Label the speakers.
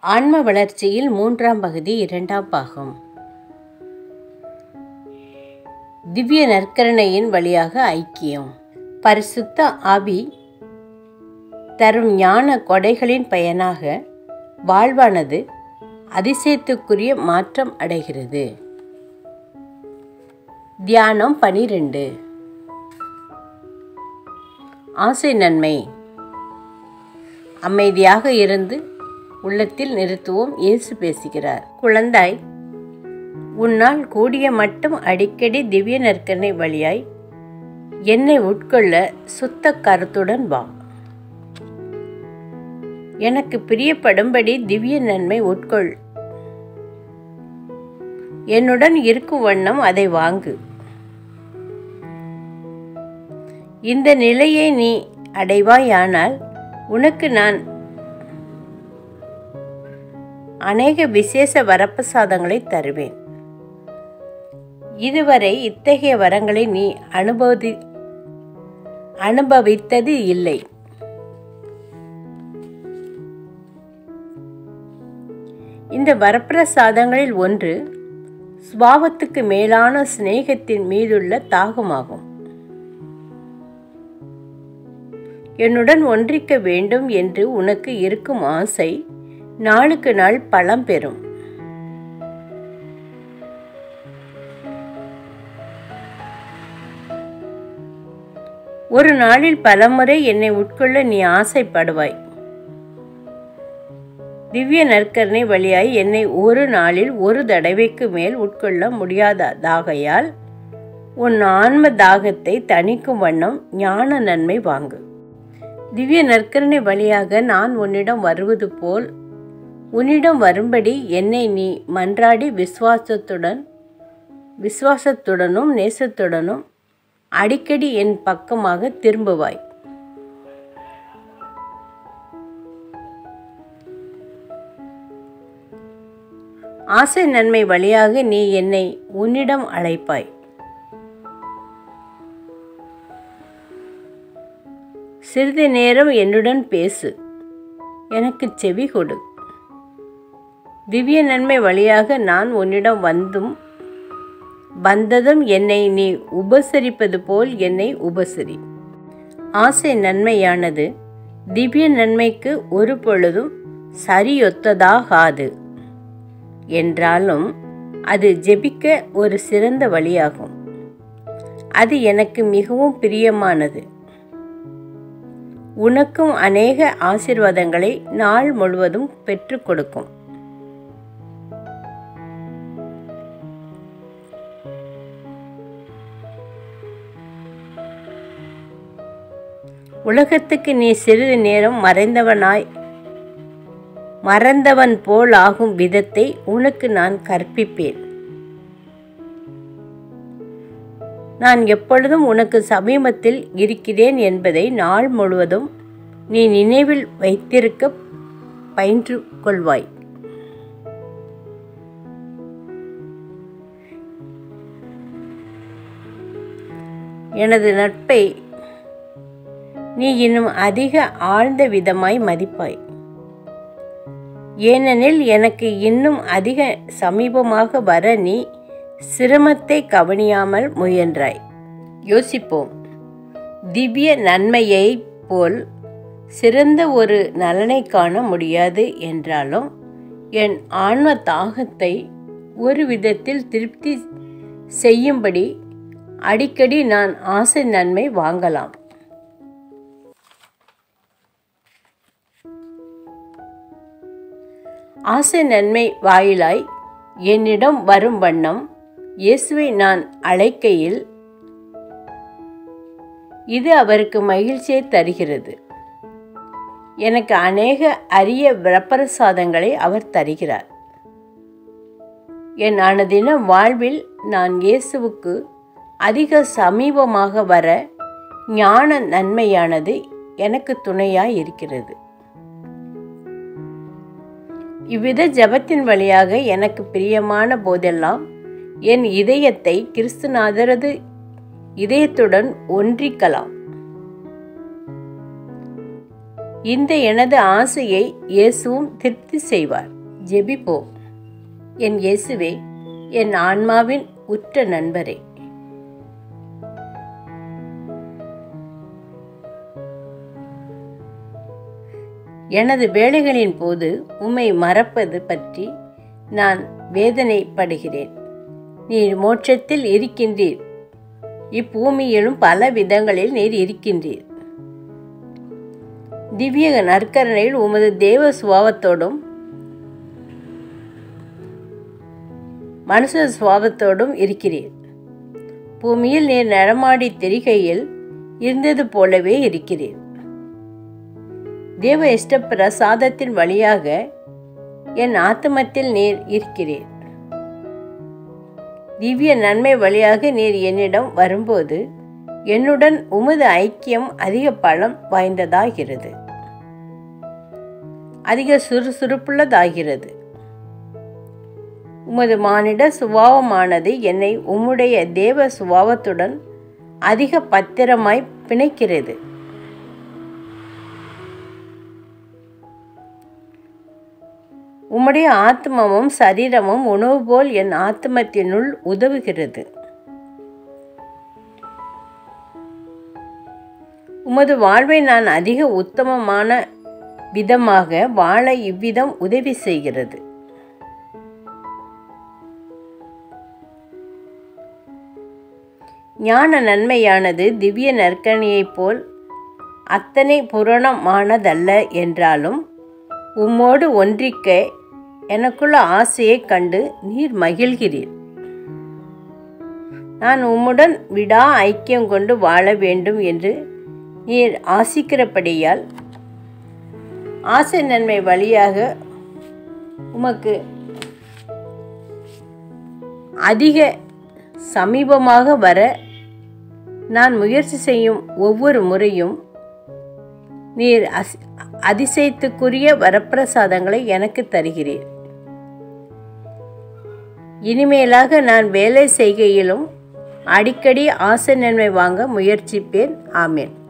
Speaker 1: ஆன்ம வளர்ச்சியில் மூன்றாம் பகுதி இரண்டாம் பாகம் திவ்ய நற்கருணையின் வழியாக ஐக்கியம் பரிசுத்த ஆவி தரும் ஞான கொடைகளின் பயனாக வாழ்வானது அதிசயத்துக்குரிய மாற்றம் அடைகிறது தியானம் பனிரெண்டு ஆசை நன்மை அமைதியாக இருந்து உள்ளத்தில் நிறுத்துவோம் இயேசு பேசுகிறார் குழந்தாய் உன்னால் கூடிய மட்டும் அடிக்கடி திவ்ய நற்கனை வழியாய் என்னை உட்கொள்ள சுத்த கருத்துடன் வா எனக்கு பிரியப்படும்படி திவ்ய நன்மை உட்கொள் என்னுடன் இருக்கும் வண்ணம் அதை வாங்கு இந்த நிலையை நீ அடைவாயானால் உனக்கு நான் அநேக விசேஷ வரப்பிரசாதங்களை தருவேன் இதுவரை இத்தகைய வரங்களை நீ அனுபவி அனுபவித்தது இல்லை இந்த வரப்பிரசாதங்களில் ஒன்று சுபாவத்துக்கு மேலான சிநேகத்தின் மீதுள்ள தாகமாகும் என்னுடன் ஒன்றிக்க வேண்டும் என்று உனக்கு இருக்கும் ஆசை நாளுக்கு நாள் பலம் பெறும் ஒரு நாளில் பலமுறை என்னை உட்கொள்ள நீ ஆசைப்படுவாய் திவ்ய நற்கரணை வழியாய் என்னை ஒரு நாளில் ஒரு தடவைக்கு மேல் உட்கொள்ள முடியாததாகையால் உன் ஆன்ம தாகத்தை தணிக்கும் வண்ணம் ஞான நன்மை வாங்கு திவ்ய நற்கரணை வழியாக நான் உன்னிடம் வருவது போல் உன்னிடம் வரும்படி என்னை நீ மன்றாடி விசுவாசத்துடன் விசுவாசத்துடனும் நேசத்துடனும் அடிக்கடி என் பக்கமாக திரும்புவாய் ஆசை நன்மை வழியாக நீ என்னை உன்னிடம் அழைப்பாய் சிறிது நேரம் என்னுடன் பேசு எனக்கு செவி கொடு திவ்ய நன்மை வழியாக நான் உன்னிடம் வந்தும் வந்ததும் என்னை நீ உபசரிப்பது போல் என்னை உபசரி ஆசை நன்மையானது திவ்ய நன்மைக்கு ஒரு பொழுதும் சரியொத்ததாகாது என்றாலும் அது ஜெபிக்க ஒரு சிறந்த வழியாகும் அது எனக்கு மிகவும் பிரியமானது உனக்கும் அநேக ஆசிர்வாதங்களை நாள் முழுவதும் பெற்றுக் கொடுக்கும் உலகத்துக்கு நீ சிறிது நேரம் மறைந்தவனாய் மறந்தவன் போல் ஆகும் விதத்தை உனக்கு நான் கற்பிப்பேன் நான் எப்பொழுதும் உனக்கு சமீபத்தில் இருக்கிறேன் என்பதை நாள் முழுவதும் நீ நினைவில் வைத்திருக்க பயின்று கொள்வாய் எனது நட்பை நீ இன்னும் அதிக ஆழ்ந்த விதமாய் மதிப்பாய் ஏனெனில் எனக்கு இன்னும் அதிக சமீபமாக வர நீ சிரமத்தை கவனியாமல் முயன்றாய் யோசிப்போம் திவ்ய நன்மையை போல் சிறந்த ஒரு நலனை காண முடியாது என்றாலும் என் ஆன்ம தாகத்தை ஒரு விதத்தில் திருப்தி செய்யும்படி அடிக்கடி நான் ஆசை நன்மை வாங்கலாம் ஆசை நன்மை வாயிலாய் என்னிடம் வரும் வண்ணம் இயேசுவை நான் அழைக்கையில் இது அவருக்கு மகிழ்ச்சியை தருகிறது எனக்கு அநேக அரிய வரப்பிரசாதங்களை அவர் தருகிறார் என் அனுதின வாழ்வில் நான் இயேசுவுக்கு அதிக சமீபமாக வர ஞான நன்மையானது எனக்கு துணையாய் இருக்கிறது இவ்வித ஜபத்தின் வழியாக எனக்கு பிரியமான போதெல்லாம் என் இதயத்தை கிறிஸ்துநாதரது இதயத்துடன் ஒன்றிக்கலாம் இந்த எனது ஆசையை இயேசுவும் திருப்தி செய்வார் ஜெபிப்போம் என் இயேசுவே என் ஆன்மாவின் உற்ற நண்பரே எனது வேலைகளின் போது உம்மை மறப்பது பற்றி நான் வேதனைப்படுகிறேன் நீர் மோட்சத்தில் இருக்கின்றீர் இப்பூமியிலும் பல விதங்களில் நீர் இருக்கின்றீர் திவ்ய நற்கரணையில் உமது தேவ சுவாவத்தோடும் மனுஷ சுவாபத்தோடும் இருக்கிறீர் பூமியில் நீர் நடமாடி திரிகையில் இருந்தது போலவே இருக்கிறீர் தேவ இஷ்ட பிரசாதத்தின் வழியாக என் ஆத்மத்தில் நீர் இருக்கிறீர் திவ்ய நன்மை வழியாக நீர் என்னிடம் வரும்போது என்னுடன் உமது ஐக்கியம் அதிக பலம் வாய்ந்ததாகிறது அதிக சுறுசுறுப்புள்ளதாகிறது உமது மானிட சுபாவமானது என்னை உம்முடைய தேவ சுபாவத்துடன் அதிக பத்திரமாய் பிணைக்கிறது உம்முடைய ஆத்மமும் சரீரமும் உணவு போல் என் ஆத்மத்தினுள் உதவுகிறது உமது வாழ்வை நான் அதிக உத்தமமான விதமாக வாழ இவ்விதம் உதவி செய்கிறது ஞான நன்மையானது திவ்ய நற்கணியைப் போல் அத்தனை புரணமானதல்ல என்றாலும் உம்மோடு ஒன்றிக்க எனக்குள்ள ஆசையைக் கண்டு நீர் மகிழ்கிறீர் நான் உம்முடன் விடா ஐக்கியம் கொண்டு வாழ வேண்டும் என்று நீர் ஆசிக்கிறபடியால் ஆசை நன்மை வழியாக உமக்கு அதிக சமீபமாக வர நான் முயற்சி செய்யும் ஒவ்வொரு முறையும் நீர் அஸ் அதிசயத்துக்குரிய வரப்பிரசாதங்களை எனக்கு தருகிறீர் இனிமேலாக நான் வேலை செய்கையிலும் அடிக்கடி ஆசை நன்மை வாங்க முயற்சிப்பேன் ஆமேன்